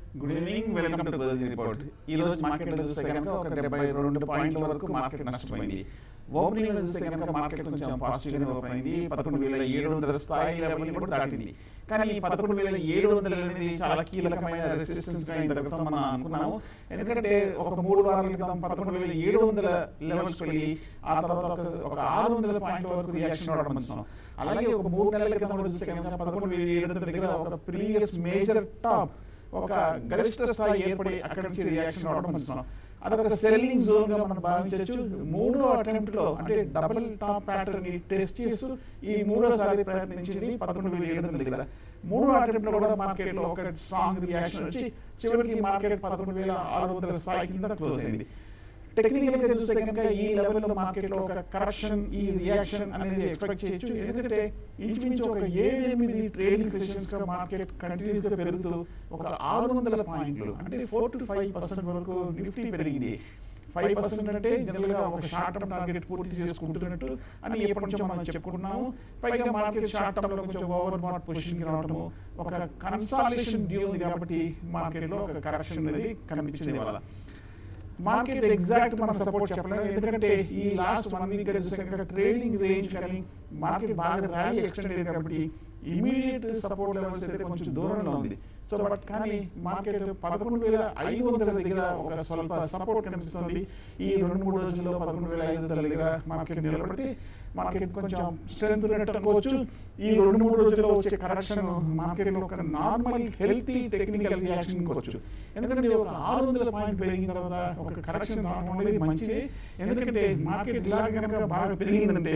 Good evening welcome to closing report ఈ రోజు మార్కెట్లో చూస్తే కనుక ఒక డెబ్బై రెండు పాయింట్ల వరకు మార్కెట్ నష్టపోయింది ఓపెనింగ్ లో చూస్తే కనుక మార్కెట్ కొంచెం పాజిటివ్ గానే ఓపెన్ అయింది పదకొండు వేల ఏడు వందల స్థాయి లెవెల్ కూడా దాటింది కానీ ఈ పదకొండు వేల ఏడు వందల అనేది చాలా కీలకమైన రెసిస్టెన్స్ గా ఇంత క్రితం మనం అనుకున్నాము ఎందుకంటే ఒక మూడు వారాల క్రితం పదకొండు వేల ఏడు వందల లెవెల్స్ వెళ్ళి ఆ తర్వాత ఒక ఒక ఆరు వందల పాయింట్ల వరకు రియాక్షన్ రావడం చూస్తున్నాం అలాగే ఒక మూడు నెలల క్రితం కూడా చూస్తే కనుక పదకొండు వేల ఏడు వందల దగ్గర ఒక ప్రీవియస్ మేజర్ టాప్ ఒక గరిష్ట స్థాయి ఏర్పడి అక్కడి నుంచి రియాక్షన్ రావడం చూస్తున్నాం అదొక సెల్లింగ్ జోన్ గా మనం భావించవచ్చు మూడో అటెంప్ట్ లో అంటే డబుల్ టాప్ ప్యాటర్న్ ని టెస్ట్ చేస్తూ ఈ మూడోసారి ప్రయత్నించింది పదకొండు వేల ఏడు వందల దగ్గర మూడో అటెంప్ట్ లో కూడా మార్కెట్ లో ఒక స్ట్రాంగ్ రియాక్షన్ వచ్చి చివరికి మార్కెట్ పదకొండు వేల ఆరు వందల స్థాయి కింద క్లోజ్ అయింది టెక్నికల్ గా చూస్తే కనుక ఈ లెవెల్ లో మార్కెట్ లో ఒక కరెక్షన్ ఈ రియాక్షన్ అనేది ఎక్స్పెక్ట్ చేయొచ్చు ఎందుకంటే ఇంచుమించు ఒక ఏడు ఎనిమిది ట్రేడింగ్ సెషన్స్ గా మార్కెట్ కంటిన్యూస్ గా పెరుగుతూ ఒక ఆరు వందల పాయింట్లు అంటే ఫోర్ టు ఫైవ్ పర్సెంట్ వరకు నిఫ్టీ పెరిగింది ఫైవ్ పర్సెంట్ అంటే జనరల్ గా ఒక షార్ట్ టర్మ్ టార్గెట్ పూర్తి చేసుకుంటున్నట్టు అని ఎప్పటి నుంచో మనం చెప్పుకుంటున్నాము పైగా మార్కెట్ షార్ట్ టర్మ్ లో కొంచెం ఓవర్ బాట్ పొజిషన్ కి రావడము ఒక కన్సాలేషన్ డ్యూ ఉంది కాబట్టి మార్కెట్ లో ఒక కరెక్షన్ అనేది కనిపించింది వాళ్ళ మార్కెట్ ఎగ్జాక్ట్ మనం సపోర్ట్ చెప్పలేము ఎందుకంటే ఈ లాస్ట్ వన్ వీక్ చూస్తే కనుక ట్రేడింగ్ రేంజ్ కానీ మార్కెట్ బాగా ర్యాలీ ఎక్స్టెండ్ అయ్యింది కాబట్టి ఇమీడియట్ సపోర్ట్ లెవెల్స్ అయితే కొంచెం దూరంలో ఉంది సో బట్ కానీ మార్కెట్ పదకొండు వేల ఐదు వందల దగ్గర ఒక స్వల్ప సపోర్ట్ కనిపిస్తుంది ఈ రెండు మూడు రోజుల్లో పదకొండు వేల ఐదు వందల దగ్గర మార్కెట్ నిలబడితే మార్కెట్ కొంచెం స్ట్రెంత్ ఉన్నట్టు అనుకోవచ్చు ఈ రెండు మూడు రోజుల్లో వచ్చే కరెక్షన్ మార్కెట్ లో ఒక నార్మల్ హెల్తీ టెక్నికల్ రియాక్షన్ అనుకోవచ్చు ఎందుకంటే ఒక ఆరు వందల పాయింట్ పెరిగిన తర్వాత ఒక కరెక్షన్ రావడం అనేది మంచిది ఎందుకంటే మార్కెట్ ఇలా కనుక బాగా పెరిగిందంటే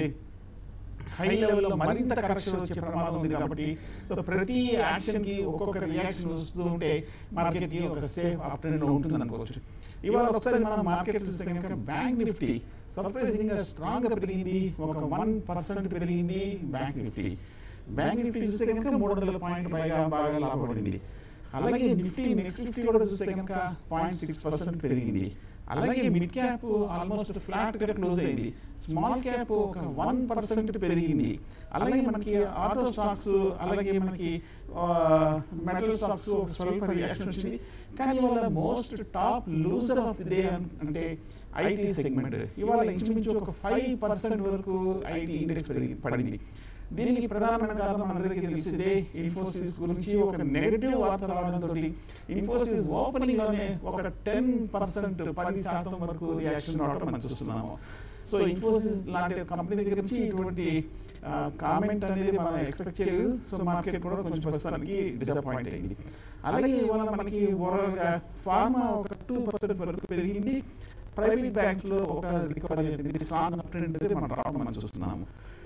హై లెవెల్లో మరింత కరెక్షన్ వచ్చే ప్రమాదం ఉంది కాబట్టి సో ప్రతి యాక్షన్ కి ఒక్కొక్క రియాక్షన్ వస్తూ ఉంటే మార్కెట్ కి ఒక సేఫ్ అప్ ట్రెండ్ ఉంటుంది అనుకోవచ్చు ఇవాళ ఒకసారి మనం మార్కెట్ చూస్తే కనుక బ్యాంక్ నిఫ్టీ సర్ప్రైజింగ్ గా స్ట్రాంగ్ గా పెరిగింది ఒక వన్ పర్సెంట్ పెరిగింది బ్యాంక్ నిఫ్టీ బ్యాంక్ నిఫ్టీ చూస్తే కనుక మూడు వందల పాయింట్ పైగా బాగా లాభపడింది అలాగే నిఫ్టీ నెక్స్ట్ నిఫ్టీ కూడా చూస్తే కనుక పాయింట్ సిక్స్ పర్సెంట్ పెరిగింది అలాగే మిడ్ క్యాప్ ఆల్మోస్ట్ ఫ్లాట్ గా క్లోజ్ అయింది స్మాల్ క్యాప్ ఒక వన్ పర్సెంట్ పెరిగింది అలాగే మనకి ఆటో స్టాక్స్ అలాగే మనకి మెటల్ స్టాక్స్ ఒక స్వల్ప రియాక్షన్ వచ్చింది కానీ ఇవాళ most top loser of the day అంటే ఐటీ సెగ్మెంట్ ఇవాళ ఇంచుమించు ఒక ఫైవ్ పర్సెంట్ వరకు ఐటీ ఇండెక్స్ పెరిగి పడింది దీనికి ప్రధానమైన కారణం అందరికీ తెలిసిందే ఇన్ఫోసిస్ గురించి ఒక నెగటివ్ వార్త రావడంతో ఇన్ఫోసిస్ ఓపెనింగ్ లోనే ఒక టెన్ పర్సెంట్ పది శాతం వరకు రియాక్షన్ రావడం మనం చూస్తున్నాము సో ఇన్ఫోసిస్ లాంటి కంపెనీ దగ్గర నుంచి ఇటువంటి కామెంట్ అనేది మనం ఎక్స్పెక్ట్ చేయలేదు సో మార్కెట్ కూడా కొంచెం ప్రస్తుతానికి డిసప్పాయింట్ అయింది అలాగే ఇవాళ మనకి ఓవరాల్ గా ఫార్మా ఒక టూ పర్సెంట్ వరకు పెరిగింది ప్రైవేట్ బ్యాంక్స్ లో ఒక రికవరీ అనేది స్ట్రాంగ్ ట్రెండ్ అనేది మనం రావడం మనం చూస్తున్నాము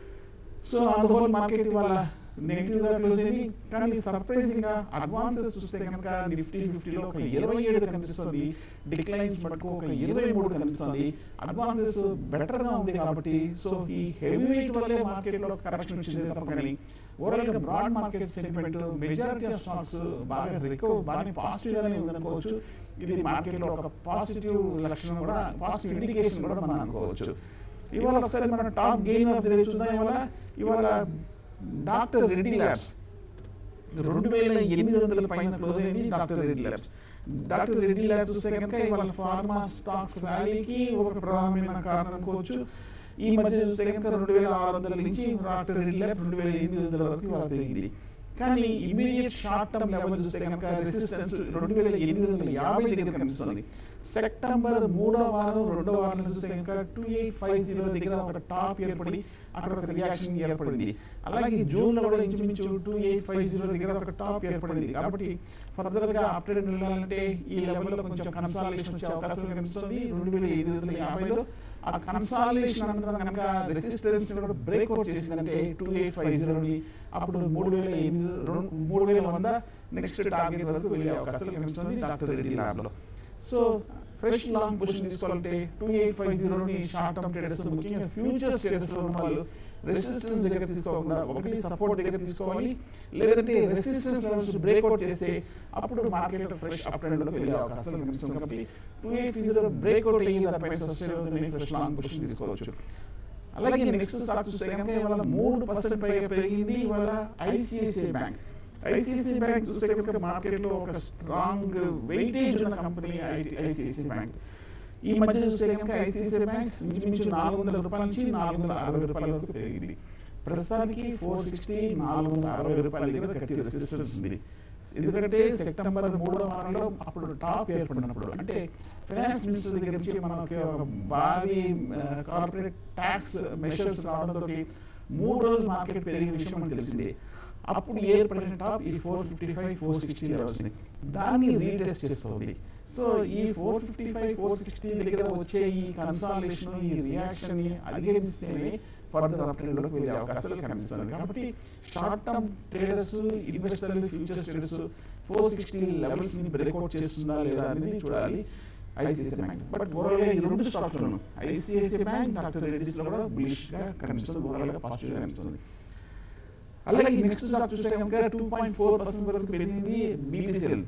సో ఆన్ హోల్ మార్కెట్ ఇవాళ నెగిటివ్ గా క్లోజ్ అయింది కానీ సర్ప్రైజింగ్ గా అడ్వాన్సెస్ చూస్తే కనుక నిఫ్టీ ఫిఫ్టీలో ఒక ఇరవై ఏడు కనిపిస్తుంది డిక్లైన్స్ మటుకు ఒక ఇరవై మూడు కనిపిస్తుంది అడ్వాన్సెస్ బెటర్ గా ఉంది కాబట్టి సో ఈ హెవీ వెయిట్ వల్లే మార్కెట్ లో కరెక్షన్ వచ్చింది తప్ప కానీ ఓవరాల్ గా broad market sentiment majority of stocks బాగా రికవర్ బాగా పాజిటివ్ గానే ఉందనుకోవచ్చు ఇది మార్కెట్ లో ఒక పాజిటివ్ లక్షణం కూడా పాజిటివ్ ఇండికేషన్ కూడా మనం అనుకోవచ్చు ఇవాళ ఒకసారి మన టాప్ గెయిన్ ఆఫ్ ది చూద్దాం ఇవాళ ఇవాళ డాక్టర్ రెడ్డి ల్యాబ్స్ రెండు వేల ఎనిమిది వందల పైన క్లోజ్ అయింది doctor Reddy labs doctor Reddy labs చూస్తే కనుక ఇవాళ ఫార్మా స్టాక్స్ ర్యాలీకి ఒక ప్రధానమైన కారణం అనుకోవచ్చు ఈ మధ్య చూస్తే కనుక రెండు వేల ఆరు వందల నుంచి డాక్టర్ రెడ్డి ల్యాబ్ రెండు వేల ఎనిమిది వందల వరకు ఇవాళ పెరిగింది కానీ ఇమీడియట్ షార్ట్ టర్మ్ లెవెల్ చూస్తే కనుక రెసిస్టెన్స్ రెండు వేల ఎనిమిది వందల యాభై దగ్గర కనిపిస్తుంది సెప్టెంబర్ మూడో వారం రెండో వారం చూస్తే కనుక టూ ఎయిట్ ఫైవ్ జీరో దగ్గర ఒక టాప్ ఏర్పడి అక్కడ ఒక రియాక్షన్ ఏర్పడింది అలాగే జూన్ లో కూడా ఇంచుమించు టూ ఎయిట్ ఫైవ్ జీరో దగ్గర ఒక టాప్ ఏర్పడింది కాబట్టి ఫర్దర్ గా అప్ ట్రెండ్ వెళ్ళాలంటే ఈ లెవెల్ లో కొంచెం కన్సాలేషన్ వచ్చే అవకాశం కనిపిస్తుంది రెండు వేల ఎనిమిది వందల యాభైలో ఆ కన్సాలేషన్ అనంతరం కనుక రెసిస్టెన్స్ కూడా బ్రేక్అవుట్ చేసిందంటే టూ ఎయిట్ ఫైవ్ జీరోని అప్పుడు మూడు వేల ఎనిమిది రెండు మూడు వేల వంద నెక్స్ట్ టార్గెట్ వరకు వెళ్ళే అవకాశాలు కనిపిస్తుంది డాక్టర్ రెడ్డి ల్యాబ్ లో సో ఫ్రెష్ లాంగ్ పొజిషన్ తీసుకోవాలంటే టూ ఎయిట్ ఫైవ్ జీరోని షార్ట్ టర్మ్ ట్రేడర్స్ ముఖ్యంగా ఫ్యూచర్స్ ట్రేడర్స్ ఉన్న వాళ్ళు రెసిస్టెన్స్ దగ్గర తీసుకోకుండా ఒకటి సపోర్ట్ దగ్గర తీసుకోవాలి లేదంటే రెసిస్టెన్స్ లెవెల్స్ బ్రేక్అవుట్ చేస్తే అప్పుడు మార్కెట్ ఫ్రెష్ అప్ ట్రెండ్ లోకి వెళ్ళే అవకాశాలు కనిపిస్తుంది కాబట్టి టూ ఎయిట్ జీరో బ్రేక్అవుట్ అయ్యి దానిపైన సస్టైన్ ఫ్రెష్ లాంగ్ పొజిషన్ తీసుకోవచ్చు అలాగే నెక్స్ట్ స్టాక్ చూస్తే కనుక ఇవాళ మూడు పర్సెంట్ పైగా పెరిగింది ఇవాళ ఐసిఐసిఐ బ్యాంక్ ఐసిఐసి బ్యాంక్ చూస్తే కనుక మార్కెట్లో ఒక స్ట్రాంగ్ వెయిటేజ్ ఉన్న కంపెనీ ఐసిఐసి బ్యాంక్ ఈ మధ్య చూస్తే కనుక ఐసిఐసి బ్యాంక్ ఇంచుమించు నాలుగు వందల రూపాయల నుంచి నాలుగు వందల అరవై రూపాయల వరకు పెరిగింది ప్రస్తుతానికి ఫోర్ సిక్స్టీ నాలుగు వందల అరవై రూపాయల దగ్గర గట్టి రెసిస్టెన్స్ ఉంది ఎందుకంటే సెప్టెంబర్ మూడో వారంలో అప్పుడు టాప్ ఏర్పడినప్పుడు అంటే ఫైనాన్స్ మినిస్టర్ దగ్గర నుంచి మనకి ఒక భారీ కార్పొరేట్ ట్యాక్స్ మెషర్స్ రావడంతో మూడు రోజులు మార్కెట్ పెరిగిన విషయం మనకు తెలిసిందే అప్పుడు ఏర్పడిన టాప్ ఈ four fifty five four sixty levels దాన్ని రీటెస్ట్ చేస్తుంది సో ఈ four fifty five four sixty దగ్గర వచ్చే ఈ కన్సాలేషన్ ఈ రియాక్షన్ ని అధిగమిస్తేనే ఫర్దర్ అప్ ట్రెండ్లోకి వెళ్ళే అవకాశాలు కనిపిస్తుంది కాబట్టి షార్ట్ టర్మ్ ట్రేడర్స్ ఇన్వెస్టర్లు futures traders four sixty levels ని బ్రేక్అవుట్ చేస్తుందా లేదా అనేది చూడాలి ఐసిఐసి బ్యాంక్ బట్ ఓవరాల్ గా ఈ రెండు స్టాక్స్ లోను ఐసిఐసి బ్యాంక్ డాక్టర్ రెడ్డిస్ లో కూడా బులిష్ గా కనిపిస్తుంది ఓవరాల్ గా పాజిటివ్ గా కనిపిస్తుంది అలాగే నెక్స్ట్ స్టాక్ చూస్తే కనుక టూ పాయింట్ ఫోర్ పర్సెంట్ వరకు పెరిగింది బీపీసీఎల్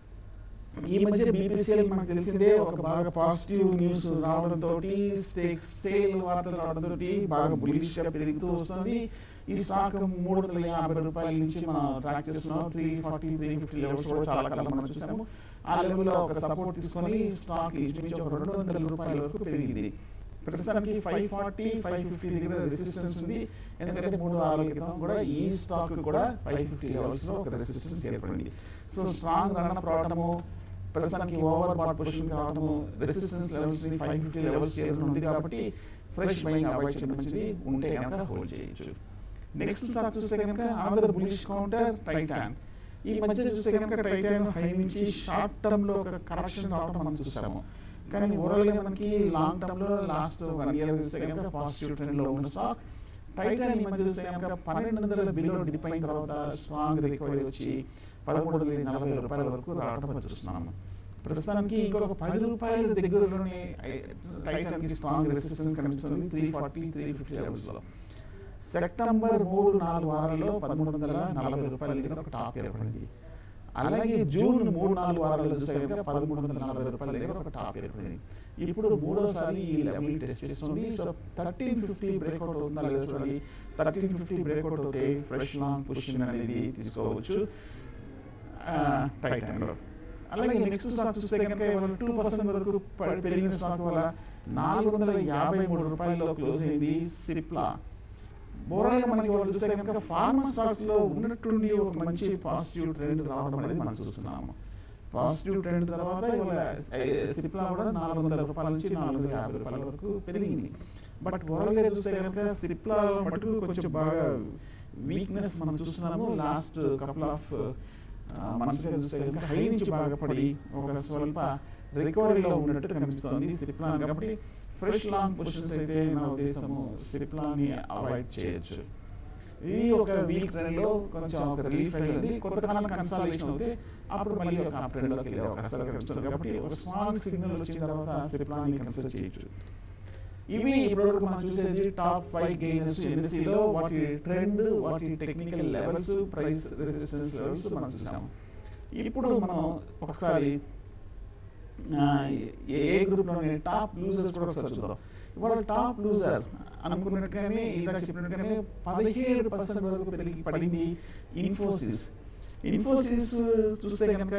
ఈ మధ్య బీపీసీఎల్ మనకు తెలిసిందే ఒక బాగా పాజిటివ్ న్యూస్ రావడంతో స్టేక్ సేల్ వార్తలు రావడంతో బాగా బులిష్ గా పెరుగుతూ వస్తుంది ఈ స్టాక్ మూడు వందల యాభై రూపాయల నుంచి మనం ట్రాక్ చేస్తున్నాం three forty three fifty levels కూడా చాలా కాలం మనం చూసాము ఆ లెవెల్లో ఒక సపోర్ట్ తీసుకొని స్టాక్ ఇంచుమించు ఒక రెండు వందల రూపాయల వరకు పెరిగింది ప్రస్తుతానికి ఫైవ్ ఫార్టీ ఫైవ్ ఫిఫ్టీ దగ్గర రెసిస్టెన్స్ ఉంది ఎందుకంటే మూడు ఆరు క్రితం కూడా ఈ స్టాక్ కూడా ఫైవ్ ఫిఫ్టీ లెవెల్స్ లో ఒక రెసిస్టెన్స్ ఏర్పడింది సో స్ట్రాంగ్ రన్ రావడము ప్రస్తుతానికి ఓవర్ బాట్ పొజిషన్ రావడము resistance levels five fifty levels చేయడం ఉంది కాబట్టి ఫ్రెష్ బయింగ్ అవాయిడ్ చేయడం మంచిది ఉంటే కనుక హోల్డ్ చేయొచ్చు నెక్స్ట్ స్టాక్ చూస్తే కనుక అనదర్ బులిష్ కౌంటర్ టైటాన్ ఈ మధ్య చూస్తే కనుక టైటాన్ హై నుంచి షార్ట్ టర్మ్ లో ఒక కరెక్షన్ రావడం మనం చూసాము కానీ ఓవరాల్ గా మనకి లాంగ్ టర్మ్ లో లాస్ట్ వన్ ఇయర్ చూస్తే కనుక పాజిటివ్ ట్రెండ్ లో ఉన్న స్టాక్ టైటాన్ ఈ మధ్య చూస్తే కనుక పన్నెండు వందల బిలో డిప్ అయిన తర్వాత స్ట్రాంగ్ రికవరీ వచ్చి పదమూడు వందల నలభై రూపాయల వరకు రావడం మనం చూస్తున్నాము ప్రస్తుతానికి ఇంకొక పది రూపాయల దగ్గరలోనే టైటాన్ కి స్ట్రాంగ్ రెసిస్టెన్స్ కనిపిస్తుంది three forty three fifty levels లో సెప్టెంబర్ మూడు నాలుగు వారాల్లో పదమూడు వందల నలభై రూపాయల దగ్గర ఒక టాప్ ఏర్పడింది అలాగే జూన్ మూడు నాలుగు వారాల్లో చూస్తే కనుక పదమూడు వందల నలభై రూపాయల దగ్గర ఒక టాప్ ఏర్పడింది ఇప్పుడు మూడోసారి ఈ లెవెల్ టెస్ట్ చేస్తుంది సో థర్టీన్ ఫిఫ్టీ బ్రేక్అవుట్ అవుతుందా లేదా చూడాలి థర్టీన్ ఫిఫ్టీ బ్రేక్అవుట్ అవుతే ఫ్రెష్ లాంగ్ పొజిషన్ అనేది తీసుకోవచ్చు టైటాన్లో అలాగే నెక్స్ట్ స్టాక్ చూస్తే కనుక టూ పర్సెంట్ వరకు ప- పెరిగిన స్టాక్ వల్ల నాలుగు వందల యాభై మూడు రూపాయల్లో క్లోజ్ అయింది సిప్లా ఓవరాల్ గా మనకి వాళ్ళు చూస్తే కనుక ఫార్మా స్టాక్స్ లో ఉన్నట్టుండి ఒక మంచి పాజిటివ్ ట్రెండ్ రావడం అనేది మనం చూస్తున్నాము పాజిటివ్ ట్రెండ్ తర్వాత ఇవాళ సిప్లా కూడా నాలుగు వందల రూపాయల నుంచి నాలుగు వందల యాభై రూపాయల వరకు పెరిగింది బట్ ఓవరాల్ గా చూస్తే కనుక సిప్లా మటుకు కొంచెం బాగా వీక్నెస్ మనం చూస్తున్నాము లాస్ట్ కపుల్ ఆఫ్ మనసుగా చూస్తే కనుక హై నుంచి బాగా పడి ఒక స్వల్ప రికవరీలో ఉన్నట్టు కనిపిస్తుంది సిప్లా కాబట్టి ఫ్రెష్ లాంగ్ పొజిషన్స్ అయితే నా ఉద్దేశము సిప్లాని అవాయిడ్ చేయొచ్చు ఇది ఒక వీక్ ట్రెండ్ లో కొంచెం ఒక రిలీఫ్ అయింది కొత్త కాలం కన్సాలేషన్ అవుతే అప్పుడు మళ్ళీ ఒక అప్ ట్రెండ్ లోకి వెళ్ళే అవకాశాలు కనిపిస్తుంది కాబట్టి ఒక స్ట్రాంగ్ సిగ్నల్ వచ్చిన తర్వాత సిప్లాని కన్సిడర్ చేయొచ్చు ఇవి ఇప్పటివరకు మనం చూసేది టాప్ ఫైవ్ గెయినర్స్ ఎన్ఎస్సీలో వాటి ట్రెండ్ వాటి technical levels price resistance levels మనం చూసాము ఇప్పుడు మనం ఒకసారి ఆ, ఏ ఏ గ్రూప్లోనే టాప్ లూజర్స్ కూడా ఒకసారి చూద్దాం ఇవాళ టాప్ లూజర్ అనుకున్నట్టుగానే ఇందాక చెప్పినట్టుగానే పదిహేడు పర్సెంట్ వరకు పెరిగి పడింది ఇన్ఫోసిస్ ఇన్ఫోసిస్ చూస్తే కనుక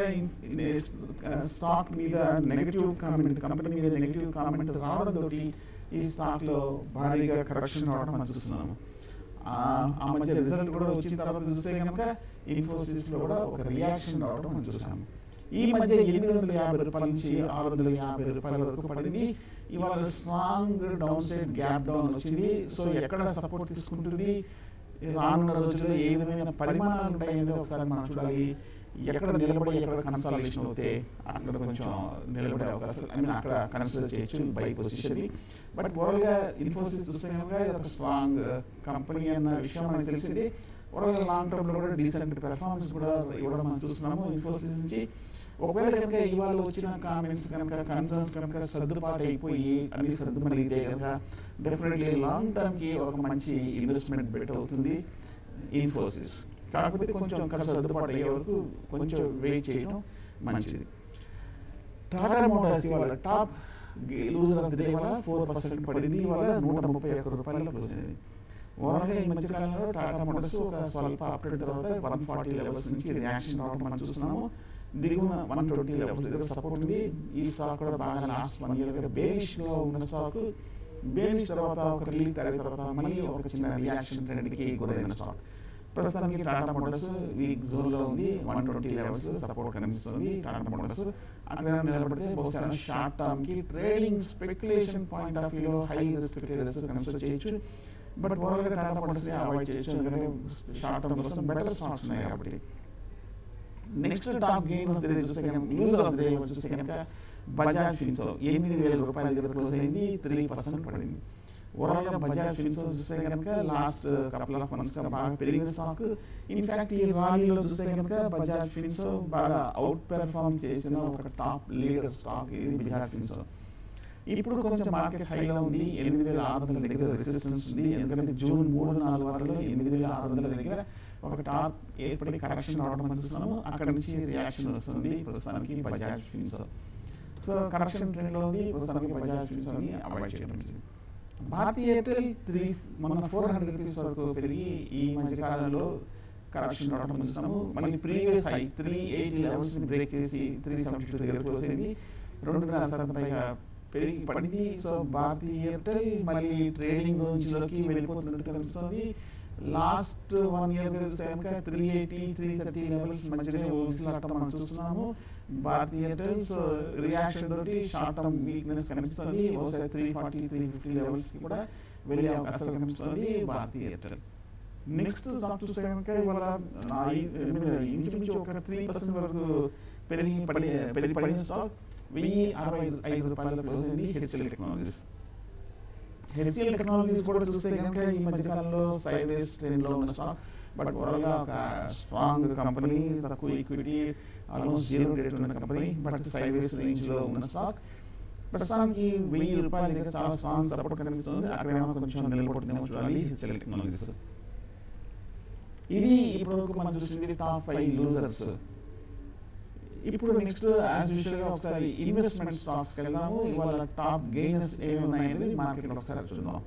స్టాక్ మీద నెగటివ్ కామెంట్ కంపెనీ మీద నెగటివ్ కామెంట్ రావడంతో ఈ స్టాక్ లో భారీగా కరెక్షన్ రావడం మనం చూస్తున్నాము ఆ ఆ మధ్య రిజల్ట్ కూడా వచ్చిన తర్వాత చూస్తే కనుక ఇన్ఫోసిస్ లో కూడా ఒక రియాక్షన్ రావడం మనం చూసాము ఈ మధ్య ఎనిమిది వందల యాభై రూపాయల నుంచి ఆరు వందల యాభై రూపాయల వరకు పడింది ఇవాళ strong down side gap down వచ్చింది సో ఎక్కడ సపోర్ట్ తీసుకుంటుంది రానున్న రోజుల్లో ఏ విధమైన పరిమాణాలు ఉంటాయనేది ఒకసారి మనం చూడాలి ఎక్కడ నిలబడి ఎక్కడ కన్సాలేషన్ అవుతే అక్కడ కొంచెం నిలబడే అవకాశాలు ఐ మీన్ అక్కడ కన్సిడర్ చేయొచ్చు బై పొజిషన్ బట్ ఓవరాల్ గా ఇన్ఫోసిస్ చూస్తే కనుక ఇది ఒక స్ట్రాంగ్ కంపెనీ అన్న విషయం మనకు తెలిసింది ఓవరాల్ లాంగ్ టర్మ్ లో కూడా డీసెంట్ పెర్ఫార్మెన్స్ కూడా ఇవ్వడం మనం చూస్తున్నాము ఇన్ఫోసిస్ నుంచి ఒకవేళ కనుక ఇవాళ వచ్చిన కామెంట్స్ కనుక కన్సర్న్స్ కనుక సర్దుబాటు అయిపోయి అన్ని సర్దుమణిగితే కనుక డెఫినెట్లీ లాంగ్ టర్మ్ కి ఒక మంచి ఇన్వెస్ట్మెంట్ బెట్ అవుతుంది ఇన్ఫోసిస్ కాకపోతే కొంచెం కలిసి సర్దుబాటు అయ్యే వరకు కొంచెం వెయిట్ చేయడం మంచిది టాటా మోటార్స్ ఇవాళ top loser of the day వల్ల ఫోర్ పర్సెంట్ పడింది ఇవాళ నూట ముప్పై ఒక్క రూపాయల క్లోజ్ అయింది ఓవరాల్గా ఈ మధ్య కాలంలో టాటా మోటార్స్ ఒక స్వల్ప అప్డేట్ తర్వాత వన్ ఫార్టీ లెవెల్స్ నుంచి రియాక్షన్ రావడం మనం చూస్తున్నాము దిగువ వన్ ట్వంటీ లెవెల్స్ దగ్గర సపోర్ట్ ఉంది ఈ స్టాక్ కూడా బాగా లాస్ట్ వన్ ఇయర్ బేరిష్ లో ఉన్న స్టాక్ బేరిష్ తర్వాత ఒక రిలీజ్ తగిన తర్వాత మళ్ళీ ఒక చిన్న రియాక్షన్ ట్రెండ్కి గురైన స్టాక్ ప్రస్తుతానికి టాటా మోటార్స్ వీక్ జోన్ లో ఉంది వన్ ట్వంటీ లెవెల్స్ సపోర్ట్ కనిపిస్తుంది టాటా మోటార్స్ అక్కడ నిలబడితే బహుశా షార్ట్ టర్మ్ కి ట్రేడింగ్ స్పెక్యులేషన్ పాయింట్ ఆఫ్ వ్యూలో హై రిస్క్ కన్సిడర్ చేయొచ్చు బట్ ఓవరాల్ గా టాటా మోటార్స్ అవాయిడ్ చేయొచ్చు ఎందుకంటే షార్ట్ టర్మ్ కోసం బెటర్ స్టాక్స్ ఉన్నాయి కాబట్టి నెక్స్ట్ టాప్ గెయిన్ చూస్తే కనుక లూజర్ ఆఫ్ డే చూస్తే కనుక బజాజ్ ఫిన్సో ఎనిమిది వేల రూపాయల దగ్గర క్లోజ్ అయింది త్రీ పర్సెంట్ పడింది ఓవరాల్ గా బజాజ్ ఫిన్సో చూస్తే కనుక లాస్ట్ కపుల్ ఆఫ్ మంత్స్ బాగా పెరిగిన స్టాక్ ఇన్ఫాక్ట్ ఈ ర్యాలీలో చూస్తే కనుక బజాజ్ ఫిన్సో బాగా అవుట్ పెర్ఫార్మ్ చేసిన ఒక టాప్ లీడర్ స్టాక్ ఇది బజాజ్ ఫిన్సో ఇప్పుడు కొంచెం మార్కెట్ హైలో ఉంది ఎనిమిది వేల ఆరు వందల దగ్గర రెసిస్టెన్స్ ఉంది ఎందుకంటే జూన్ మూడు నాలుగు వారాలు ఎనిమిది వేల ఆరు వందల దగ్గర ఒక టాప్ ఏర్పడి కరెక్షన్ రావడం మనం చూస్తున్నాము అక్కడ నుంచి రియాక్షన్ వస్తుంది ప్రస్తుతానికి బజాజ్ ఫిన్సో సో కరెక్షన్ ట్రెండ్లో ఉంది ప్రస్తుతానికి బజాజ్ ఫిన్సోని అవాయిడ్ చేయడం మంచిది భారతీయ ఎయిర్టెల్ త్రీ మన ఫోర్ హండ్రెడ్ రూపీస్ వరకు పెరిగి ఈ మధ్య కాలంలో కరెక్షన్ రావడం చూస్తున్నాము మళ్ళీ previous high three eighty levels break చేసి త్రీ సెవెంటీ టూ దగ్గర క్లోజ్ అయింది రెండున్నర శాతం పైగా పెరిగి పడింది సో భారతీయ ఎయిర్టెల్ మళ్ళీ ట్రేడింగ్ లోకి వెళ్ళిపోతున్నట్టు కనిపిస్తుంది లాస్ట్ వన్ ఇయర్ చూస్తే కనుక three eighty three thirty levels మధ్యనే ఊసిలాటం మనం చూస్తున్నాము భారతీయ ఎయిర్టెల్ సో రియాక్షన్ తోటి షార్ట్ టర్మ్ వీక్నెస్ కనిపిస్తుంది ఒకసారి three forty three fifty levels కి కూడా వెళ్ళే అవకాశాలు కనిపిస్తుంది భారతీయ ఎయిర్టెల్ నెక్స్ట్ స్టాక్ చూస్తే కనుక ఇవాళ ఆ ఈ- I mean, ఇంచుమించు ఒక త్రీ పర్సెంట్ వరకు పెరిగి పడి పెరిగి పడిన స్టాక్ వెయ్యి అరవై ఐదు ఐదు రూపాయల క్లోజ్ అయింది హెచ్ఎల్ టెక్నాలజీస్ హెచ్ఎల్ టెక్నాలజీస్ కూడా చూస్తే కనుక ఈ మధ్యకాలంలో సైడ్ వేస్ ట్రెండ్ లో ఉన్న స్టాక్ బట్ ఓవరాల్ గా ఒక స్ట్రాంగ్ కంపెనీ తక్కువ ఈక్విటీ ఆల్మోస్ట్ జీరో డేట్ ఉన్న company but sideways range లో ఉన్న స్టాక్ ప్రస్తుతానికి వెయ్యి రూపాయల దగ్గర చాలా స్ట్రాంగ్ సపోర్ట్ కనిపిస్తుంది అక్కడ ఏమైనా కొంచెం నిలబడుతుందేమో చూడాలి హెచ్ఎల్ టెక్నాలజీస్ ఇది ఇప్పటివరకు మనం చూసింది టాప్ ఫైవ్ లూజర్స్ ఇప్పుడు నెక్స్ట్ యాజ్ యూజువల్ గా ఒకసారి ఇన్వెస్ట్మెంట్ స్టాక్స్ వెళ్దాము ఇవాళ టాప్ గెయినర్స్ ఏమి ఉన్నాయనేది మార్కెట్ లో ఒకసారి చూద్దాం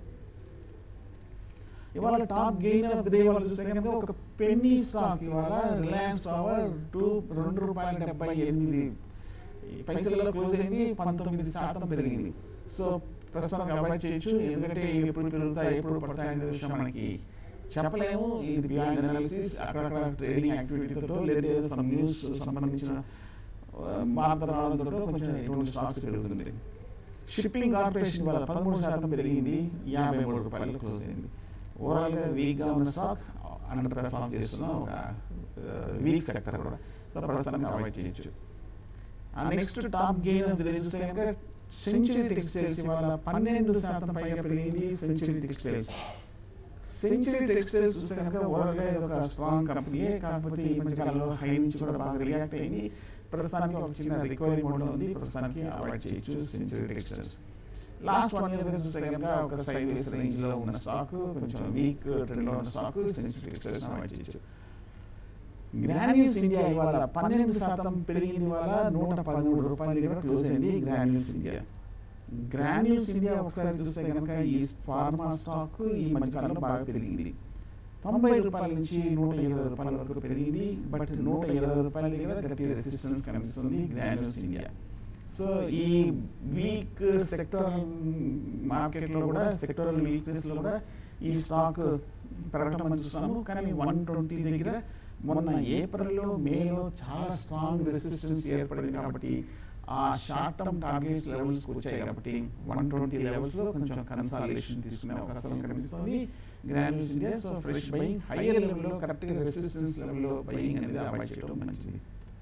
ఇవాళ top gainer of the day వాళ్ళు చూస్తే కనుక ఒక పెన్నీ స్టాక్ ఇవాళ రిలయన్స్ పవర్ టూ రెండు రూపాయల డెబ్బై ఎనిమిది పైసలలో క్లోజ్ అయింది పంతొమ్మిది శాతం పెరిగింది సో ప్రస్తుతానికి అవాయిడ్ చేయొచ్చు ఎందుకంటే ఇవి ఎప్పుడు పెరుగుతాయి ఎప్పుడు పడతాయి అనే విషయం మనకి చెప్పలేము ఇది బియాండ్ అనాలిసిస్ అక్కడక్కడ ట్రేడింగ్ యాక్టివిటీతో లేదా ఏదో సమ్ న్యూస్ సంబంధించిన వార్త రావడంతో కొంచెం ఎటువంటి స్టాక్స్ పెరుగుతుంది షిప్పింగ్ కార్పొరేషన్ వల్ల పదమూడు శాతం పెరిగింది యాభై మూడు రూపాయలు క్లోజ్ అయింది ఓవరాల్ గా వీక్ గా ఉన్న స్టాక్ అండర్ పెర్ఫార్మ్ చేస్తున్న ఒక వీక్ సెక్టర్ కూడా సో ప్రస్తుతానికి అవాయిడ్ చేయొచ్చు ఆ నెక్స్ట్ టాప్ గెయిన్ చూస్తే కనుక సెంచురీ టెక్స్టైల్స్ ఇవాళ పన్నెండు శాతం పైగా పెరిగింది సెంచురీ టెక్స్టైల్స్ సెంచురీ టెక్స్టైల్స్ చూస్తే కనుక ఓవరాల్ గా ఇది ఒక స్ట్రాంగ్ కంపెనీయే కాకపోతే ఈ మధ్య కాలంలో హై నుంచి కూడా బాగా రియాక్ట్ అయింది ప్రస్తుతానికి ఒక చిన్న రికవరీ మోడ్ లో ఉంది ప్రస్తుతానికి అవాయిడ్ చేయొచ్చు Century Textiles last one year చూస్తే కనుక ఒక సైడ్ వేస్ రేంజ్ లో ఉన్న స్టాక్ కొంచెం వీక్ ట్రెండ్ లో ఉన్న స్టాక్ సెంచురీ టెక్స్టైల్స్ అవాయిడ్ చేయొచ్చు గ్రాన్యూల్స్ ఇండియా ఇవాళ పన్నెండు శాతం పెరిగింది ఇవాళ నూట పదమూడు రూపాయల దగ్గర క్లోజ్ అయింది గ్రాన్యూల్స్ ఇండియా గ్రాన్యూల్స్ ఇండియా ఒకసారి చూస్తే కనుక ఈ ఫార్మా స్టాక్ ఈ మధ్యకాలంలో బాగా పెరిగింది తొంభై రూపాయల నుంచి నూట ఇరవై రూపాయల వరకు పెరిగింది బట్ నూట ఇరవై రూపాయల దగ్గర గట్టి రెసిస్టెన్స్ కనిపిస్తుంది గ్రాన్యూల్స్ ఇండియా సో ఈ వీక్ సెక్టర్ మార్కెట్లో కూడా సెక్టరల్ వీక్నెస్ లో కూడా ఈ స్టాక్ పెరగడం మనం చూస్తాము కానీ వన్ ట్వంటీ దగ్గర మొన్న ఏప్రిల్లో మేలో చాలా స్ట్రాంగ్ రెసిస్టెన్స్ ఏర్పడింది కాబట్టి ఆ షార్ట్ టర్మ్ టార్గెట్స్ లెవెల్స్ వచ్చాయి కాబట్టి వన్ ట్వంటీ లెవెల్స్ లో కొంచెం కన్సాలేషన్ తీసుకునే అవకాశం కనిపిస్తుంది Granules India so fresh buying higher లెవెల్లో కరెక్ట్ గా రెసిస్టెన్స్ లెవెల్లో బయింగ్ అనేది అవాయిడ్ చేయడం మంచిది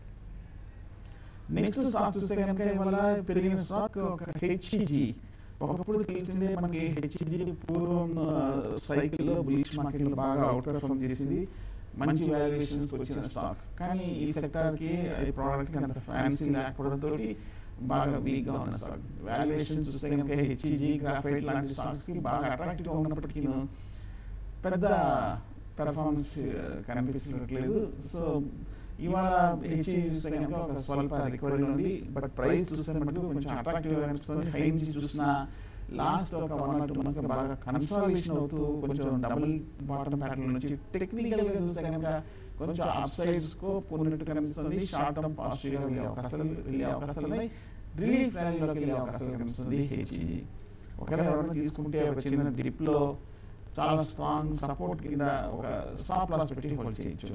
నెక్స్ట్ స్టాక్ చూస్తే కనుక ఇవాళ పెరిగిన స్టాక్ ఒక హెచ్ఈజీ ఒకప్పుడు తెలిసిందే మనకి హెచ్ఈజీ పూర్వం సైకిల్లో బులిష్ మార్కెట్లో బాగా అవుట్ పెర్ఫార్మ్ చేసింది మంచి వాల్యుయేషన్స్ వచ్చిన స్టాక్ కానీ ఈ సెక్టార్ కి ఈ ప్రోడక్ట్ కి అంత ఫ్యాన్సీ లేకపోవడంతో బాగా వీక్ గా ఉన్న స్టాక్ వాల్యుయేషన్ చూస్తే కనుక హెచ్ఈజీ గ్రాఫైట్ లాంటి స్టాక్స్ కి బాగా అట్రాక్టివ్ గా ఉన్నప్పటికీ పెద్ద పెర్ఫార్మెన్స్ కనిపించట్లేదు సో ఇవాళ హెచ్ఈ చూస్తే కనుక ఒక స్వల్ప రికవరీ ఉంది బట్ ప్రైస్ చూస్తే మటుకు కొంచెం అట్రాక్టివ్ గా కనిపిస్తుంది హై నుంచి చూసిన లాస్ట్ ఒక వన్ ఆర్ టూ మంత్స్ బాగా కన్సాలిడేషన్ అవుతూ కొంచెం డబుల్ బాటమ్ ప్యాటర్న్ నుంచి టెక్నికల్ గా చూస్తే కనుక కొంచెం అప్ సైడ్ స్కోప్ ఉన్నట్టు కనిపిస్తుంది షార్ట్ టర్మ్ పాజిటివ్ గా వెళ్ళే అవకాశాలు వెళ్ళే అవకాశాలు ఉన్నాయి రిలీఫ్ ర్యాలీలోకి వెళ్ళే అవకాశాలు కనిపిస్తుంది హెచ్ఈ ఒకవేళ ఎవరైనా తీసుకుంటే ఒక చిన్న డిప్ లో చాలా స్ట్రాంగ్ సపోర్ట్ కింద ఒక స్టాప్ లాస్ పెట్టి హోల్డ్ చేయొచ్చు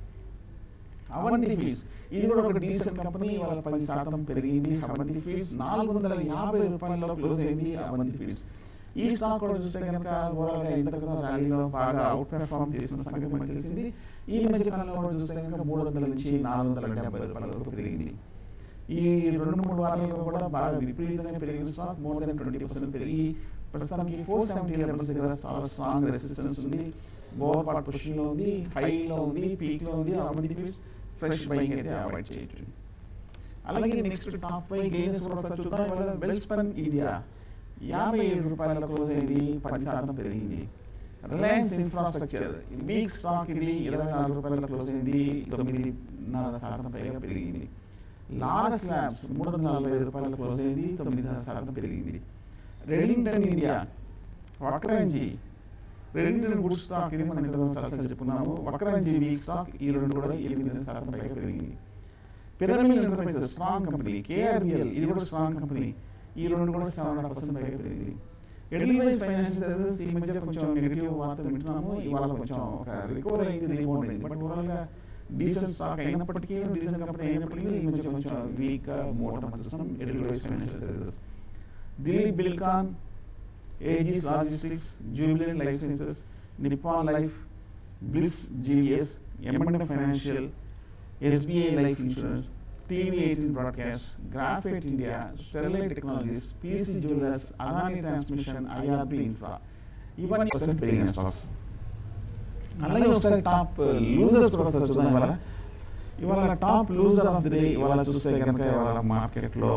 అవంతి ఫీల్డ్స్ ఇది కూడా ఒక డీసెంట్ కంపెనీ వాళ్ళ పది శాతం పెరిగింది అవంతి ఫీల్డ్స్ నాలుగు వందల యాభై రూపాయలలో క్లోజ్ అయింది అవంతి ఫీల్డ్స్ ఈ స్టాక్ కూడా చూస్తే కనుక ఓవరాల్ గా ఇంత క్రితం ర్యాలీలో బాగా అవుట్ పెర్ఫార్మ్ చేసిన సంగతి మనకు తెలిసింది ఈ మధ్య కాలంలో కూడా చూస్తే కనుక మూడు వందల నుంచి నాలుగు వందల డెబ్బై రూపాయల వరకు పెరిగింది ఈ రెండు మూడు వారాల్లో కూడా బాగా విపరీతంగా పెరిగిన stock more than twenty percent పెరిగి ప్రస్తుతానికి ఫోర్ సెవెంటీ లెవెల్స్ దగ్గర చాలా స్ట్రాంగ్ రెసిస్టెన్స్ ఉంది బోర్ పార్ట్ పొజిషన్ లో ఉంది హైలో ఉంది పీక్ లో ఉంది అవంతి ఫీల్డ్స్ ఫ్రెష్ బయింగ్ అయితే అవాయిడ్ చేయొచ్చు అలాగే నెక్స్ట్ టాప్ ఫైవ్ గెయిన్స్ కూడా ఒకసారి చూద్దాం ఇవాళ వెల్స్పన్ ఇండియా యాభై ఏడు రూపాయల క్లోజ్ అయింది పది శాతం పెరిగింది రిలయన్స్ ఇన్ఫ్రాస్ట్రక్చర్ వీక్ స్టాక్ ఇది ఇరవై నాలుగు రూపాయల క్లోజ్ అయింది తొమ్మిది నాలుగు శాతం పైగా పెరిగింది లారస్ ల్యాబ్స్ మూడు వందల నలభై ఐదు రూపాయల క్లోజ్ అయింది తొమ్మిది శాతం పెరిగింది Redington India Vakrangee Redington good stock ఇది మనం ఇంతకు చాలా చెప్పుకున్నాము వక్రంజీ వీక్ స్టాక్ ఈ రెండు కూడా ఎనిమిది శాతం పైగా పెరిగింది Piramal enterprises strong company KRBL ఇది కూడా స్ట్రాంగ్ కంపెనీ ఈ రెండు కూడా సెవెన్ హండ్రెడ్ పర్సెంట్ పైగా పెరిగింది ఎడిల్వైజ్ ఫైనాన్షియల్ సర్వీసెస్ ఈ మధ్య కొంచెం నెగిటివ్ వార్తలు వింటున్నాము ఇవాళ కొంచెం ఒక రికవర్ అయింది రీబౌండ్ అయింది బట్ ఓవరాల్ గా డీసెంట్ స్టాక్ అయినప్పటికీ డీసెంట్ కంపెనీ అయినప్పటికీ ఈ మధ్య కొంచెం వీక్ మూడటం మనం చూస్తున్నాం Edelweiss financial services Delhi Buildcon Aegis logistics Jubilant life sciences Nippon life Bliss GVS M and M financial SBI life insurance TV eighteen broadcast graphite India Sterlite technologies PC jewellers Adani transmission IRB infra ఇవన్నీ percent పెరిగిన stocks అలాగే ఒకసారి top losers కూడా ఒకసారి చూద్దాం ఇవాళ ఇవాళ top loser of the day ఇవాళ చూస్తే కనుక ఇవాళ మార్కెట్లో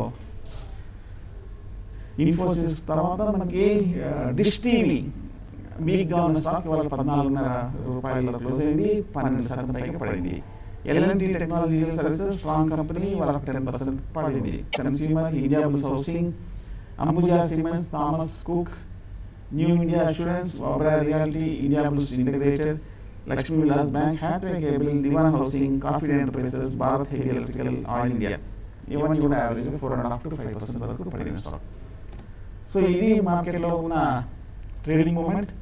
ఇన్ఫోసిస్ తర్వాత మనకి డిష్ టీవీ వీక్గా ఉన్న స్టాక్ ఇవాళ పద్నాలుగున్నర రూపాయల క్లోజ్ అయింది పన్నెండు శాతం పైగా పడింది L and T technology services strong company వాళ్ళకి టెన్ పర్సెంట్ పడింది consumer Indiabulls housing Ambuja cements Thomas Cook New India Assurance Oberoi reality Indiabulls integrated Lakshmi Vilas bank Hathway cable Dewan housing coffee enterprises Bharat heavy electrical oil India ఇవన్నీ కూడా average four and half to five percent వరకు పడిన stock so ఇది మార్కెట్లో ఉన్న trading moment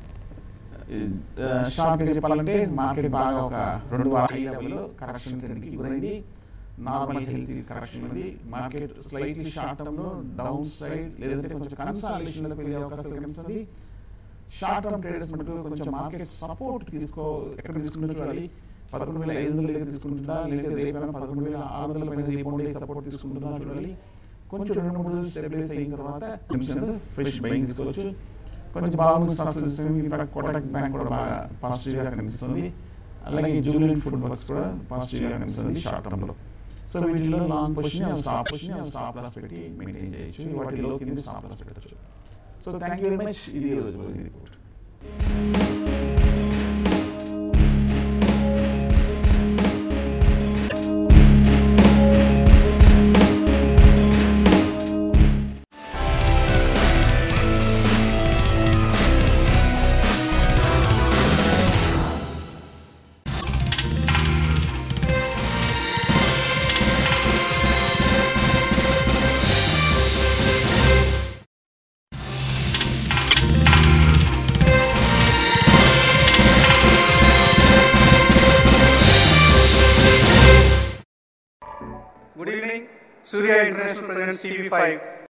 short గా చెప్పాలంటే market బాగా ఒక రెండు వారాల లెవెల్లో కరెక్షన్ ట్రెండ్కి గురైంది నార్మల్ హెల్తీ కరెక్షన్ ఉంది మార్కెట్ స్లైట్లీ షార్ట్ టర్మ్ లో డౌన్ సైడ్ లేదంటే కొంచెం కన్సాలేషన్ లోకి వెళ్ళే అవకాశాలు కనిపిస్తుంది షార్ట్ టర్మ్ ట్రేడర్స్ మటుకు కొంచెం మార్కెట్ సపోర్ట్ తీసుకో ఎక్కడ తీసుకుంటే చూడాలి పదకొండు వేల ఐదు వందల దగ్గర తీసుకుంటుందా లేదంటే రేపు పదకొండు వేల ఆరు వందల పైన రీబౌండ్ సపోర్ట్ తీసుకుంటుందా చూడాలి కొంచెం రెండు మూడు స్టెబిలైజ్ అయిన తర్వాత ఫ్రెష్ బయింగ్ తీసుకోవచ్చు కొంచెం బాగుంది స్టాక్స్ ఇన్ఫాక్ట్ కోటక్ బ్యాంక్ కూడా బాగా పాజిటివ్గా కనిపిస్తుంది అలాగే జూలియన్ ఫుడ్ వర్క్స్ కూడా పాజిటివ్గా కనిపిస్తుంది షార్ట్ టర్మ్లో సో వీటిలో long position stop position stop loss పెట్టి మెయింటైన్ చేయొచ్చు వాటిలో కింద స్టాప్ లాస్ పెట్టచ్చు so thank you very much ఇది ఈ రోజు report Good evening. Surya International presents TV5.